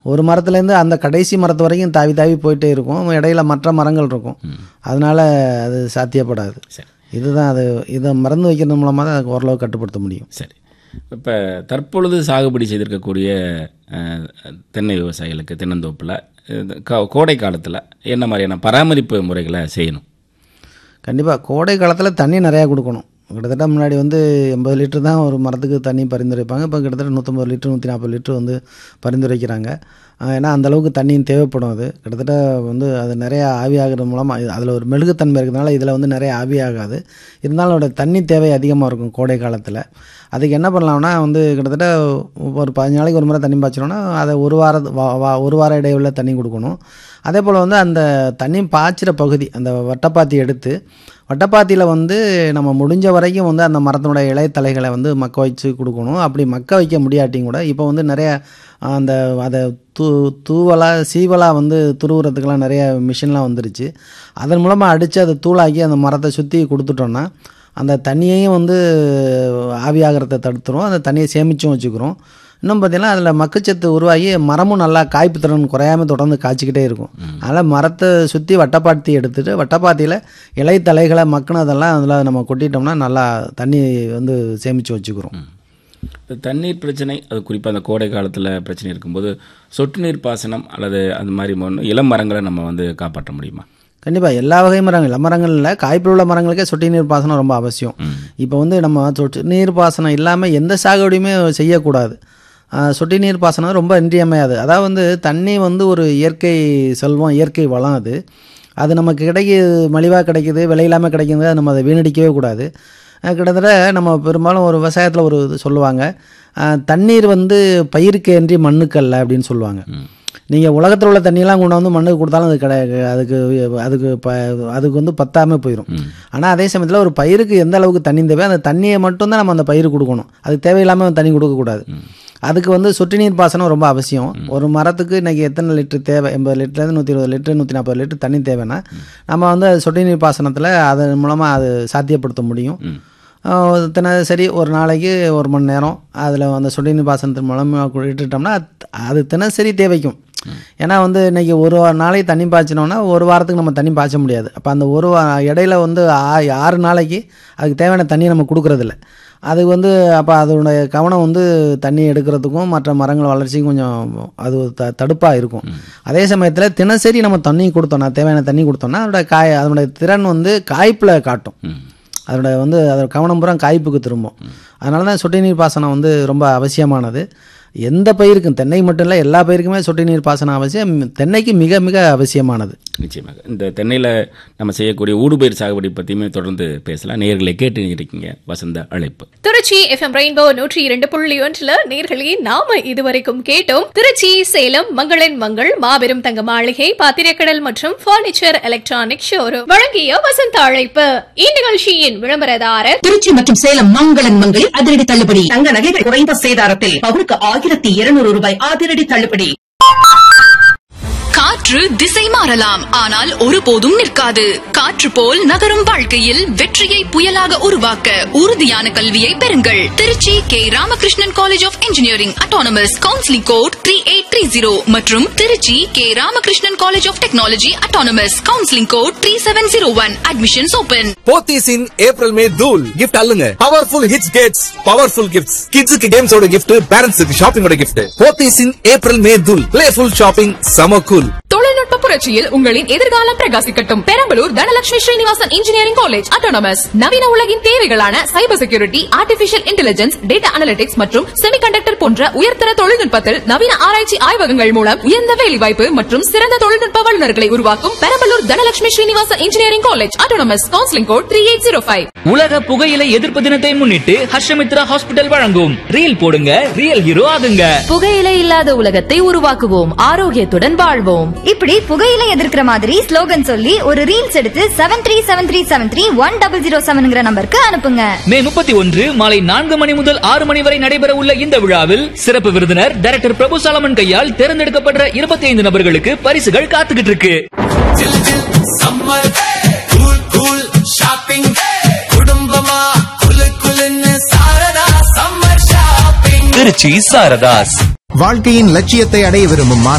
ஒரு மரத்துலேருந்து அந்த கடைசி மரத்து வரைக்கும் தாவி தாவி போயிட்டே இருக்கும் இடையில மற்ற மரங்கள் இருக்கும் அதனால அது சாத்தியப்படாது சரி இதுதான் அது இதை மறந்து வைக்கிறது மூலமாக தான் அதுக்கு ஓரளவு கட்டுப்படுத்த முடியும் சரி இப்போ தற்பொழுது சாகுபடி செய்திருக்கக்கூடிய அஹ், தென்னை விவசாயிகளுக்கு தென்னந்தோப்பில் இது கா- கோடை காலத்தில் என்ன மாதிரியான பராமரிப்பு முறைகளை செய்யணும் கண்டிப்பாக கோடை காலத்தில் தண்ணி நிறையா கொடுக்கணும் கிட்டத்தட்ட முன்னாடி வந்து எண்பது லிட்டர் தான் ஒரு மரத்துக்கு தண்ணி பரிந்துரைப்பாங்க இப்போ கிட்டத்தட்ட நூற்றம்பது லிட்டர் நூற்றி நாற்பது லிட்டர் வந்து பரிந்துரைக்கிறாங்க ஆஹ் ஏன்னா அந்த அளவுக்கு தண்ணியும் தேவைப்படும் அது கிட்டத்தட்ட வந்து அது நிறையா ஆவியாகிறது மூலமாக அதில் ஒரு மெழுகுத்தன்மை இருக்கிறதுனால இதில் வந்து நிறைய ஆவியாகாது இருந்தாலும் அதோட தண்ணி தேவை அதிகமாக இருக்கும் கோடை காலத்தில் அதுக்கு என்ன பண்ணலாம்னா வந்து கிட்டத்தட்ட ஒரு பதினஞ்சு நாளைக்கு ஒரு முறை தண்ணி பாய்ச்சிரோன்னா அதை ஒரு வார வா- வா- ஒரு வார இடைவெளியில் தண்ணி கொடுக்கணும் அதே போல் வந்து அந்த தண்ணி பாய்ச்சிற பகுதி அந்த வட்டப்பாத்தி எடுத்து வட்டப்பாத்தியில் வந்து நம்ம முடிஞ்ச வரைக்கும் வந்து அந்த மரத்தினுடைய இலைத்தலைகளை வந்து மக்க வச்சு கொடுக்கணும் அப்படி மக்க வைக்க முடியாட்டியும் கூட இப்போ வந்து நிறைய அந்த அதை தூ தூவலாக சீவலாக வந்து துருவுறதுக்கெல்லாம் நிறைய மிஷின்லாம் வந்துருச்சு அதன் மூலமாக அடித்து அதை தூளாக்கி அந்த மரத்தை சுற்றி கொடுத்துட்டோன்னா அந்த தண்ணியையும் வந்து ஆவியாகிறத தடுத்துரும் அந்த தண்ணியை சேமிச்சும் வச்சுக்கிறோம் இன்னும் பார்த்தீங்கன்னா அதில் மக்கச்சத்து உருவாகி மரமும் நல்லா காய்ப்பு திறன் குறையாம தொடர்ந்து காய்ச்சிக்கிட்டே இருக்கும் அதனால் மரத்தை சுற்றி வட்டப்பாத்தி எடுத்துட்டு வட்டப்பாத்தியில் இலை தலைகளை மக்கினதெல்லாம் அதில் நம்ம கொட்டிட்டோம்னா நல்லா தண்ணி வந்து சேமித்து வச்சுக்கிறோம் இந்த தண்ணீர் பிரச்சனை அது குறிப்பாக அந்த கோடை காலத்தில் பிரச்சனை இருக்கும்போது சொட்டு நீர் பாசனம் அல்லது அந்த மாதிரி மொ- இளம் மரங்களை நம்ம வந்து காப்பாற்ற முடியுமா கண்டிப்பாக எல்லா வகை மரங்கள் மரங்கள் இல்லை காய்ப்பில் உள்ள மரங்களுக்கே சொட்டு நீர் பாசனம் ரொம்ப அவசியம் இப்போ வந்து நம்ம சொட்டு நீர் பாசனம் இல்லாமல் எந்த சாகுபடியுமே செய்யக்கூடாது ஆஹ் சொட்டு நீர் பாசனம் ரொம்ப இன்றியமையாது அதாவது வந்து தண்ணி வந்து ஒரு இயற்கை செல்வம் இயற்கை வளம் அது அது நமக்கு கிடைக்குது மலிவாக கிடைக்குது விலையில்லாமல் கிடைக்குது அது நம்ம அதை வீணடிக்கவே கூடாது ஆஹ் கிட்டத்தட்ட நம்ம பெரும்பாலும் ஒரு விவசாயத்தில் ஒரு இது சொல்லுவாங்க ஆஹ் தண்ணீர் வந்து பயிருக்கு அன்றி மண்ணுக்கல்ல அப்படின்னு சொல்லுவாங்க நீங்கள் உலகத்தில் உள்ள தண்ணியெல்லாம் கொண்டு வந்து மண்ணுக்கு கொடுத்தாலும் அது கிடையாது அதுக்கு அதுக்கு ப அதுக்கு வந்து பத்தாமல் போயிடும் ஆனால் அதே சமயத்தில் ஒரு பயிருக்கு எந்த அளவுக்கு தண்ணி தேவை அந்த தண்ணியை மட்டும்தான் நம்ம அந்த பயிருக்கு கொடுக்கணும் அதுக்கு தேவையில்லாமல் தண்ணி கொடுக்கக்கூடாது அதுக்கு வந்து சொட்டு நீர் பாசனம் ரொம்ப அவசியம் ஒரு மரத்துக்கு இன்றைக்கி எத்தனை லிட்டர் தேவை எண்பது லிட்டர்லேருந்து நூற்றி இருபது லிட்டர் நூற்றி நாற்பது லிட்டர் தண்ணி தேவைன்னா நம்ம வந்து அது சொட்டு நீர் பாசனத்தில் அதன் மூலமாக அது சாத்தியப்படுத்த முடியும் ஆஹ் தினசரி ஒரு நாளைக்கு ஒரு மணி நேரம் அதில் அந்த சொட்டு நீர் பாசனத்தின் மூலமாக விட்டுட்டோம்னா அது- அது தினசரி தேவைக்கும் ஏன்னா வந்து இன்னைக்கு ஒரு வா- நாளைக்கு தண்ணி பாய்ச்சினோம்னா ஒரு வாரத்துக்கு நம்ம தண்ணி பாய்ச்ச முடியாது அப்போ அந்த ஒரு வா இடையில வந்து ஆ- ஆறு நாளைக்கு அதுக்கு தேவையான தண்ணி நம்ம கொடுக்கறதில்ல அது வந்து அப்போ அதோடைய கவனம் வந்து தண்ணி எடுக்கிறதுக்கும் மற்ற மரங்கள் வளர்ச்சிக்கும் கொஞ்சம் அது த தடுப்பாக இருக்கும் அதே சமயத்தில் தினசரி நம்ம தண்ணி கொடுத்தோம்னா தேவையான தண்ணி கொடுத்தோம்னா அதோட காய் அதனுடைய திறன் வந்து காய்ப்பில் காட்டும் அதோட வந்து அதோட கவனம் பூரா காய்ப்புக்கு திரும்பும் அதனால தான் சொட்டு நீர் பாசனம் வந்து ரொம்ப அவசியமானது எந்த பயிருக்கும் தென்னை மட்டும் இல்லை எல்லா பயிருக்குமே சொட்டு நீர் பாசனம் அவசியம் தென்னைக்கு மிக மிக அவசியமானது நிச்சயமாக இந்த தென்னையில் நம்ம செய்யக்கூடிய ஊடுபயிர் சாகுபடி பற்றியுமே தொடர்ந்து பேசலாம் நேர்களை கேட்டு இருக்கீங்க வசந்த அழைப்பு திருச்சி எஃப்எம் ரெயின்போ நூற்றி இரண்டு புள்ளி ஒன்றுல நேர்களே நாம இதுவரைக்கும் கேட்டோம் திருச்சி சேலம் மங்களன் மங்கள் மாபெரும் தங்க மாளிகை பாத்திரக்கடல் மற்றும் பர்னிச்சர் எலக்ட்ரானிக் ஷோரூம் வழங்கிய வசந்த அழைப்பு இந்நிகழ்ச்சியின் விளம்பரதாரர் திருச்சி மற்றும் சேலம் மங்களன் மங்களில் அதிரடி தள்ளுபடி தங்க நகைகள் குறைந்த சேதாரத்தில் பவுனுக்கு ஆயிரத்தி இருநூறு ரூபாய் அதிரடி தள்ளுபடி காற்று திசை மாறலாம் ஆனால் ஒருபோதும் நிற்காது காற்று போல் நகரும் வாழ்க்கையில் வெற்றியை புயலாக உருவாக்க உறுதியான கல்வியை பெறுங்கள் Tiruchi K Ramakrishnan college of engineering autonomous counselling code three eight three zero மற்றும் Tiruchi K Ramakrishnan college of technology autonomous counselling code three seven zero one admissions open Pothys in April May தூல் கிஃப்ட் அல்லுங்க powerful hits gets powerful gifts கிட்ஸுக்கு கேம்ஸோட gift பேரண்ட்ஸுக்கு ஷாப்பிங்கோட gift Pothys in April May தூல் playful shopping சம cool தொழில்நுட்ப புரட்சியில் உங்களின் எதிர்காலம் பிரகாசிக்கட்டும் Perambalur Dhanalakshmi Srinivasan engineering college autonomous நவீன உலகின் தேவைகளான cyber security artificial intelligence data analytics மற்றும் செமிகண்டக்டர் போன்ற உயர்தர தொழில்நுட்பத்தில் நவீன ஆராய்ச்சி ஆய்வகங்கள் மூலம் உயர்ந்த வேலைவாய்ப்பு மற்றும் சிறந்த தொழில்நுட்ப வல்லுநர்களை உருவாக்கும் Perambalur Dhanalakshmi Srinivasan engineering college autonomous counselling code three eight zero five உலக புகையிலை எதிர்ப்பு தினத்தை முன்னிட்டு ஹர்ஷமித்ரா ஹாஸ்பிட்டல் வழங்கும் ரீல் போடுங்க ரியல் ஹீரோ ஆகுங்க புகையிலை இல்லாத உலகத்தை உருவாக்குவோம் ஆரோக்கியத்துடன் வாழ்வோம் இப்படி புகையில எதிர்க்கிற மாதிரி ஸ்லோகன் சொல்லி ஒரு ரீல்ஸ் எடுத்து seven three seven three seven three one double zero செவன்ங்கிற நம்பருக்கு அனுப்புங்க மே முப்பத்தி ஒன்று மாலை நான்கு மணி முதல் ஆறு மணி வரை நடைபெற உள்ள இந்த விழாவில் சிறப்பு விருந்தினர் டைரக்டர் பிரபு சாலமன் கையால் தேர்ந்தெடுக்கப்பட்ட இருபத்தி ஐந்து நபர்களுக்கு பரிசுகள் காத்துக்கிட்டு இருக்கு சம்மர் கூல் கூல் ஷாப்பிங் குடும்பமா குலு குலுன்னு சாரதா சம்மர் ஷாப்பிங் திருச்சி சாரதாஸ் வாழ்க்கையின் லட்சியத்தை அடைய விரும்பும்